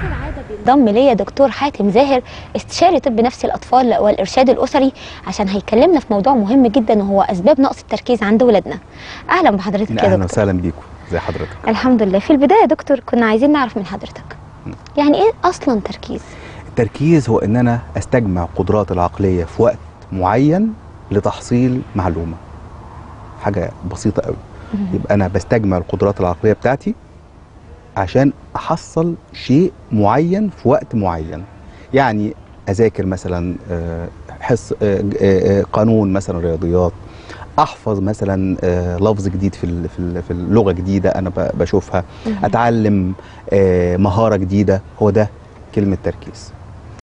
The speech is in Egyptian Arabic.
انضم ليا دكتور حاتم زاهر استشاري طب نفسي الاطفال والارشاد الاسري عشان هيكلمنا في موضوع مهم جدا وهو اسباب نقص التركيز عند ولادنا اهلا بحضرتك يا اهلا دكتور وسهلا بيكم زي حضرتك الحمد لله في البدايه يا دكتور كنا عايزين نعرف من حضرتك يعني ايه اصلا تركيز التركيز هو ان انا استجمع قدرات العقليه في وقت معين لتحصيل معلومه حاجه بسيطه قوي يبقى انا بستجمع القدرات العقليه بتاعتي عشان احصل شيء معين في وقت معين يعني اذاكر مثلا آه، حص آه، آه، قانون مثلا رياضيات احفظ مثلا آه، لفظ جديد في ال- في ال- في اللغه جديده انا ب- بشوفها اتعلم آه، مهاره جديده هو ده كلمه تركيز